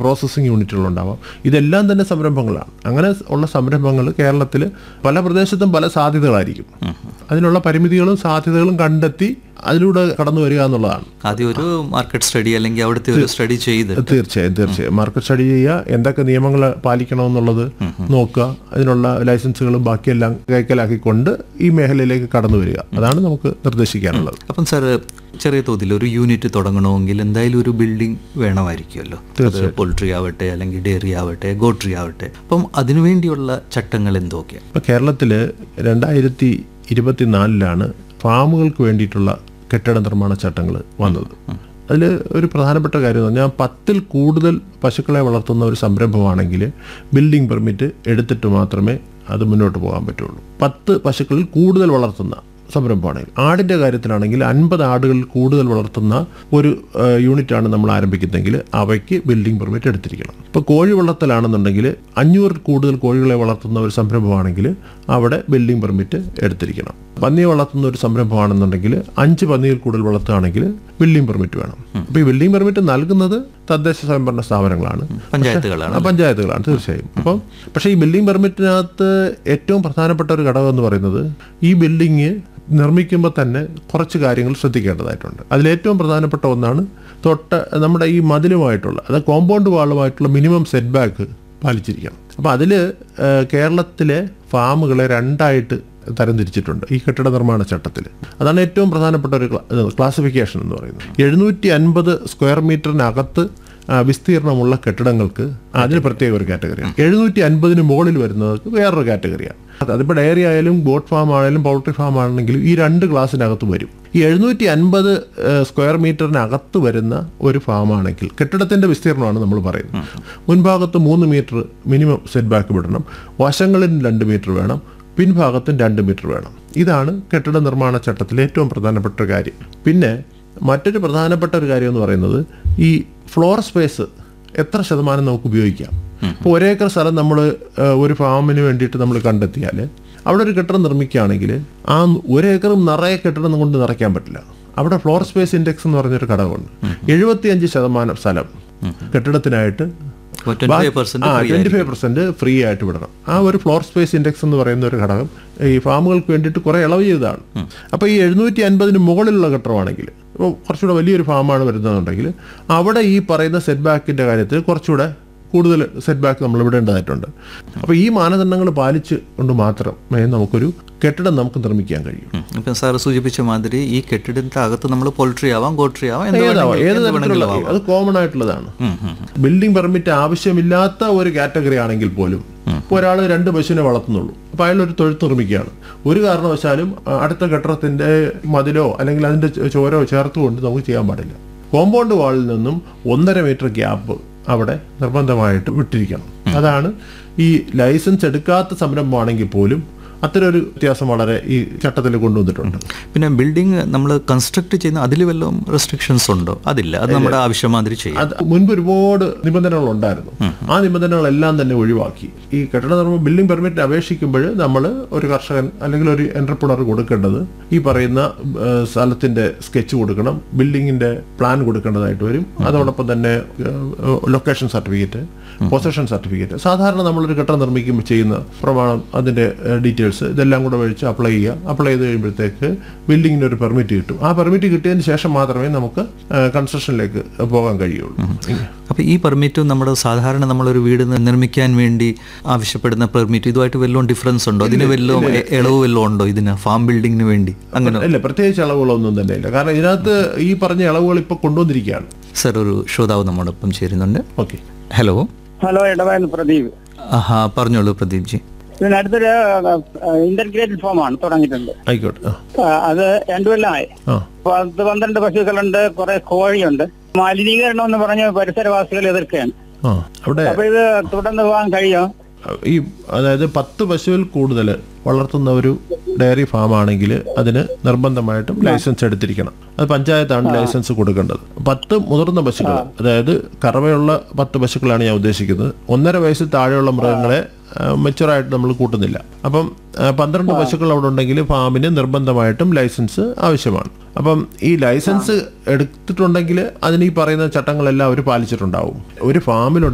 processing യൂണിറ്റുകളുണ്ടാവാം ഇതെല്ലാം തന്നെ സംരംഭങ്ങളാണ് അങ്ങനെ ഉള്ള സംരംഭങ്ങൾ കേരളത്തിൽ പല പ്രദേശത്തും പല സാധ്യതകളായിരിക്കും അതിനുള്ള പരിമിതികളും സാധ്യതകളും കണ്ടെത്തി അതിലൂടെ കടന്നു വരിക എന്നുള്ളതാണ് ആദ്യം ഒരു മാർക്കറ്റ് സ്റ്റഡി അല്ലെങ്കിൽ അവിടുത്തെ ഒരു സ്റ്റഡി ചെയ്ത് തീർച്ചയായും തീർച്ചയായും മാർക്കറ്റ് സ്റ്റഡി ചെയ്യുക എന്തൊക്കെ നിയമങ്ങൾ പാലിക്കണമെന്നുള്ളത് നോക്കുക അതിനുള്ള ലൈസൻസുകളും ബാക്കിയെല്ലാം കൈക്കലാക്കിക്കൊണ്ട് ഈ മേഖലയിലേക്ക് കടന്നു വരിക അതാണ് നമുക്ക് നിർദ്ദേശിക്കാനുള്ളത് അപ്പം സാർ ചെറിയ തോതിൽ ഒരു യൂണിറ്റ് തുടങ്ങണമെങ്കിൽ എന്തായാലും ഒരു ബിൽഡിംഗ് വേണമായിരിക്കുമല്ലോ അത് പോൾട്രി ആവട്ടെ അല്ലെങ്കിൽ ഡയറി ആവട്ടെ ഗോട്രി ആവട്ടെ അപ്പം അതിനുവേണ്ടിയുള്ള ചട്ടങ്ങൾ എന്തൊക്കെയാണ് ഇപ്പോൾ കേരളത്തിൽ രണ്ടായിരത്തി ഇരുപത്തിനാലിലാണ് ഫാമുകൾക്ക് വേണ്ടിയിട്ടുള്ള കെട്ടിട നിർമ്മാണ ചട്ടങ്ങൾ വന്നത് അതിൽ ഒരു പ്രധാനപ്പെട്ട കാര്യം എന്ന് പറഞ്ഞാൽ പത്തിൽ കൂടുതൽ പശുക്കളെ വളർത്തുന്ന ഒരു സംരംഭമാണെങ്കിൽ ബിൽഡിംഗ് പെർമിറ്റ് എടുത്തിട്ട് മാത്രമേ അത് മുന്നോട്ട് പോകാൻ പറ്റുള്ളൂ പത്ത് പശുക്കളിൽ കൂടുതൽ വളർത്തുന്ന സംരംഭമാണെങ്കിൽ ആടിൻ്റെ കാര്യത്തിലാണെങ്കിൽ അൻപത് ആടുകളിൽ കൂടുതൽ വളർത്തുന്ന ഒരു ഏഹ്, യൂണിറ്റാണ് നമ്മൾ ആരംഭിക്കുന്നതെങ്കിൽ അവയ്ക്ക് ബിൽഡിംഗ് പെർമിറ്റ് എടുത്തിരിക്കണം ഇപ്പോൾ കോഴി വളർത്തലാണെന്നുണ്ടെങ്കിൽ അഞ്ഞൂറിൽ കൂടുതൽ കോഴികളെ വളർത്തുന്ന ഒരു സംരംഭമാണെങ്കിൽ അവിടെ ബിൽഡിംഗ് പെർമിറ്റ് എടുത്തിരിക്കണം പന്നിയെ വളർത്തുന്ന ഒരു സംരംഭമാണെന്നുണ്ടെങ്കിൽ അഞ്ച് പന്നിയിൽ കൂടുതൽ വളർത്തുകയാണെങ്കിൽ ബിൽഡിംഗ് പെർമിറ്റ് വേണം അപ്പോൾ ഈ ബിൽഡിംഗ് പെർമിറ്റ് നൽകുന്നത് തദ്ദേശ സ്വയംഭരണ സ്ഥാപനങ്ങളാണ് പഞ്ചായത്തുകളാണ് ആ, പഞ്ചായത്തുകളാണ് തീർച്ചയായും അപ്പം പക്ഷേ ഈ ബിൽഡിംഗ് പെർമിറ്റിനകത്ത് ഏറ്റവും പ്രധാനപ്പെട്ട ഒരു ഘടകം എന്ന് പറയുന്നത് ഈ ബിൽഡിങ് നിർമ്മിക്കുമ്പോൾ തന്നെ കുറച്ച് കാര്യങ്ങൾ ശ്രദ്ധിക്കേണ്ടതായിട്ടുണ്ട് അതിലേറ്റവും പ്രധാനപ്പെട്ട ഒന്നാണ് തൊട്ട് നമ്മുടെ ഈ മതിലുമായിട്ടുള്ള അതായത് കോമ്പൗണ്ട് വാളുമായിട്ടുള്ള മിനിമം സെറ്റ് ബാക്ക് പാലിച്ചിരിക്കണം അപ്പോൾ അതിൽ കേരളത്തിലെ ഫാമുകളെ രണ്ടായിട്ട് തരംതിരിച്ചിട്ടുണ്ട് ഈ കെട്ടിട നിർമ്മാണ ചട്ടത്തിൽ അതാണ് ഏറ്റവും പ്രധാനപ്പെട്ട ഒരു ക്ലാസിഫിക്കേഷൻ എന്ന് പറയുന്നത് എഴുന്നൂറ്റി അൻപത് സ്ക്വയർ മീറ്ററിനകത്ത് ആ, വിസ്തീർണമുള്ള കെട്ടിടങ്ങൾക്ക് അതിന് പ്രത്യേക ഒരു കാറ്റഗറിയാണ് എഴുന്നൂറ്റി അൻപതിന് മുകളിൽ വരുന്നവർക്ക് വേറൊരു കാറ്റഗറിയാണ് അത് അതിപ്പോൾ ഡയറി ആയാലും ഗോട്ട് ഫാം ആയാലും പൗൾട്രി ഫാം ആണെങ്കിലും ഈ രണ്ട് ക്ലാസ്സിനകത്ത് വരും ഈ എഴുന്നൂറ്റി അൻപത് സ്ക്വയർ മീറ്ററിനകത്ത് വരുന്ന ഒരു ഫാമാണെങ്കിൽ കെട്ടിടത്തിന്റെ വിസ്തീർണമാണ് നമ്മൾ പറയുന്നത് മുൻഭാഗത്ത് മൂന്ന് മീറ്റർ മിനിമം സെറ്റ് ബാക്ക് വിടണം വശങ്ങളിൽ രണ്ട് മീറ്റർ വേണം പിൻഭാഗത്തും രണ്ട് മീറ്റർ വേണം ഇതാണ് കെട്ടിട നിർമ്മാണ ചട്ടത്തിലെ ഏറ്റവും പ്രധാനപ്പെട്ട ഒരു കാര്യം പിന്നെ മറ്റൊരു പ്രധാനപ്പെട്ട ഒരു കാര്യം എന്ന് പറയുന്നത് ഈ ഫ്ലോർ സ്പേസ് എത്ര ശതമാനം നമുക്ക് ഉപയോഗിക്കാം ഇപ്പോൾ ഒരേക്കർ സ്ഥലം നമ്മൾ ഒരു ഫാമിന് വേണ്ടിയിട്ട് നമ്മൾ കണ്ടെത്തിയാൽ അവിടെ ഒരു കെട്ടിടം നിർമ്മിക്കുകയാണെങ്കിൽ ആ ഒരേക്കറും നിറയെ കെട്ടിടം കൊണ്ട് നിറയ്ക്കാൻ പറ്റില്ല അവിടെ ഫ്ലോർ സ്പേസ് ഇൻഡെക്സ് എന്ന് പറഞ്ഞൊരു ഘടകമുണ്ട് എഴുപത്തിയഞ്ച് ശതമാനം സ്ഥലം കെട്ടിടത്തിനായിട്ട് twenty five percent twenty five percent free ആയിട്ട് വിടണം ആ ഒരു ഫ്ലോർ സ്പേസ് ഇൻഡെക്സ് എന്ന് പറയുന്ന ഒരു ഘടകം ഈ ഫാമുകൾക്ക് വേണ്ടിയിട്ട് കുറെ ഇളവ് ചെയ്തതാണ് അപ്പോൾ ഈ എഴുന്നൂറ്റി അൻപതിന് മുകളിലുള്ള ഘട്ടമാണെങ്കിൽ ഇപ്പോൾ കുറച്ചുകൂടെ വലിയൊരു ഫാമാണ് വരുന്നതെന്നുണ്ടെങ്കിൽ അവിടെ ഈ പറയുന്ന സെറ്റ് ബാക്കിന്റെ കാര്യത്തിൽ കുറച്ചുകൂടെ കൂടുതൽ സെറ്റ് ബാക്ക് നമ്മൾ വിടേണ്ടതായിട്ടുണ്ട് അപ്പോൾ ഈ മാനദണ്ഡങ്ങൾ പാലിച്ച് കൊണ്ട് മാത്രമേ നമുക്കൊരു കെട്ടിടം നമുക്ക് നിർമ്മിക്കാൻ കഴിയൂ ഇപ്പം സാർ സൂചിപ്പിച്ച മാതിരി ഈ കെട്ടിടത്തിന്റെ അകത്ത് നമ്മൾ പോൾട്രി ആവാം ഗോട്രി ആവാം എന്ത് ഏതാവാം വേണമെങ്കിലും- ഏത് എന്ത് തരത്തിലുള്ള വേണമെങ്കിലും ആവാം അത് കോമൺ ആയിട്ടുള്ളതാണ് ബിൽഡിംഗ് പെർമിറ്റ് ആവശ്യമില്ലാത്ത ഒരു കാറ്റഗറി ആണെങ്കിൽ പോലും ഇപ്പോൾ ഒരാൾ രണ്ട് പശുവിനെ വളർത്തുന്നുള്ളൂ അപ്പോൾ അയാൾ ഒരു തൊഴുത്ത് നിർമ്മിക്കുകയാണ് ഒരു കാരണവശാലും ആ, അടുത്ത കെട്ടിടത്തിന്റെ മതിലോ അല്ലെങ്കിൽ അതിന്റെ ചോ- ചോരോ ചേർത്തുകൊണ്ട് നമുക്ക് ചെയ്യാൻ പാടില്ല കോമ്പൗണ്ട് വാളിൽ നിന്നും ഒന്നര മീറ്റർ ഗ്യാപ്പ് അവിടെ നിർബന്ധമായിട്ട് വിട്ടിരിക്കണം അതാണ് ഈ ലൈസൻസ് എടുക്കാത്ത സംരംഭമാണെങ്കിൽ പോലും അത്തരം ഒരു വ്യത്യാസം വളരെ ഈ ചട്ടത്തിൽ കൊണ്ടുവന്നിട്ടുണ്ട് പിന്നെ ബിൽഡിംഗ് നമ്മൾ കൺസ്ട്രക്ട് ചെയ്യുന്ന അതിൽ വല്ലതും റെസ്ട്രിക്ഷൻസ് ഉണ്ടോ അതില്ല അത് നമ്മുടെ ആവശ്യം മാതിരി ചെയ്യാം അത് മുൻപ് ഒരുപാട് നിബന്ധനകൾ ഉണ്ടായിരുന്നു ആ നിബന്ധനകളെല്ലാം തന്നെ ഒഴിവാക്കി ഈ കെട്ടിട നിർമ്മാണം ബിൽഡിംഗ് പെർമിറ്റ് അപേക്ഷിക്കുമ്പോൾ നമ്മൾ ഒരു കർഷകൻ അല്ലെങ്കിൽ ഒരു എന്റർപ്രണർ കൊടുക്കേണ്ടത് ഈ പറയുന്ന ഏഹ്, സ്ഥലത്തിന്റെ സ്കെച്ച് കൊടുക്കണം ബിൽഡിങ്ങിന്റെ പ്ലാൻ കൊടുക്കേണ്ടതായിട്ട് വരും അതോടൊപ്പം തന്നെ ലൊക്കേഷൻ സർട്ടിഫിക്കറ്റ് പൊസഷൻ സർട്ടിഫിക്കറ്റ് സാധാരണ നമ്മളൊരു കെട്ടിടം നിർമ്മിക്കുമ്പോൾ ചെയ്യുന്ന പ്രമാണം അതിന്റെ ഡീറ്റെയിൽസ് ഇതെല്ലാം കൂടെ വഴിച്ച് അപ്ലൈ ചെയ്യുക അപ്ലൈ ചെയ്ത് കഴിയുമ്പോഴത്തേക്ക് ബിൽഡിങ്ങിന് ഒരു പെർമിറ്റ് കിട്ടും ആ പെർമിറ്റ് കിട്ടിയതിന് ശേഷം മാത്രമേ നമുക്ക് കൺസ്ട്രക്ഷനിലേക്ക് പോകാൻ കഴിയുള്ളൂ അപ്പോൾ ഈ പെർമിറ്റും നമ്മുടെ സാധാരണ നമ്മളൊരു വീട് നി- നിർമ്മിക്കാൻ വേണ്ടി ആവശ്യപ്പെടുന്ന പെർമിറ്റ് ഇതുമായിട്ട് വല്ലതും ഡിഫറൻസ് ഉണ്ടോ അതിന് വല്ലതും എ- ഇളവ് വല്ലതും ഉണ്ടോ ഇതിന് ഫാം ബിൽഡിങ്ങിന് വേണ്ടി അങ്ങനെ ഇല്ല പ്രത്യേകിച്ച് ഇളവുകളൊന്നും തന്നെ ഇല്ല കാരണം ഇതിനകത്ത് ഈ പറഞ്ഞ ഇളവുകൾ ഇപ്പോൾ കൊണ്ടുവന്നിരിക്കുകയാണ് സർ ഒരു ശ്രോതാവ് നമ്മോടൊപ്പം ചേരുന്നുണ്ട് okay hello hello Edavayal Pradeep ആഹാ പറഞ്ഞോളൂ പ്രദീപ് ജി ഇതിനടുത്തൊരു ഇന്റർഗ്രേറ്റഡ് ഫോമാണ് തുടങ്ങിയിട്ടുണ്ട് ആയിക്കോട്ടെ ആ ആ, അത് രണ്ടു കൊല്ലമായി ആ പത്ത് പന്ത്രണ്ട് പശുക്കളുണ്ട് കുറെ കോഴിയുണ്ട് മലിനീകരണം എന്ന് പറഞ്ഞ് പരിസരവാസികൾ എതിർക്കുകയാണ് ആ അവിടെ അപ്പൊ ഇത് തുടർന്ന് പോകാൻ കഴിയും ഈ അതായത് പത്ത് പശുവിൽ കൂടുതൽ വളർത്തുന്ന ഒരു ഡയറി ഫാം ആണെങ്കിൽ അതിന് നിർബന്ധമായിട്ടും ലൈസൻസ് എടുത്തിരിക്കണം അത് പഞ്ചായത്താണ് ലൈസൻസ് കൊടുക്കേണ്ടത് പത്ത് മുതിർന്ന പശുക്കൾ അതായത് കറവയുള്ള പത്ത് പശുക്കളാണ് ഞാൻ ഉദ്ദേശിക്കുന്നത് ഒന്നര വയസ്സിൽ താഴെയുള്ള മൃഗങ്ങളെ മെച്ചുറായിട്ട് നമ്മൾ കൂട്ടുന്നില്ല അപ്പം ആ, പന്ത്രണ്ട് പശുക്കൾ അവിടെ ഉണ്ടെങ്കിൽ ഫാമിന് നിർബന്ധമായിട്ടും ലൈസൻസ് ആവശ്യമാണ് അപ്പം ഈ ലൈസൻസ് എടുത്തിട്ടുണ്ടെങ്കിൽ അതിന് ഈ പറയുന്ന ചട്ടങ്ങളെല്ലാം അവർ പാലിച്ചിട്ടുണ്ടാവും ഒരു ഫാമിൽ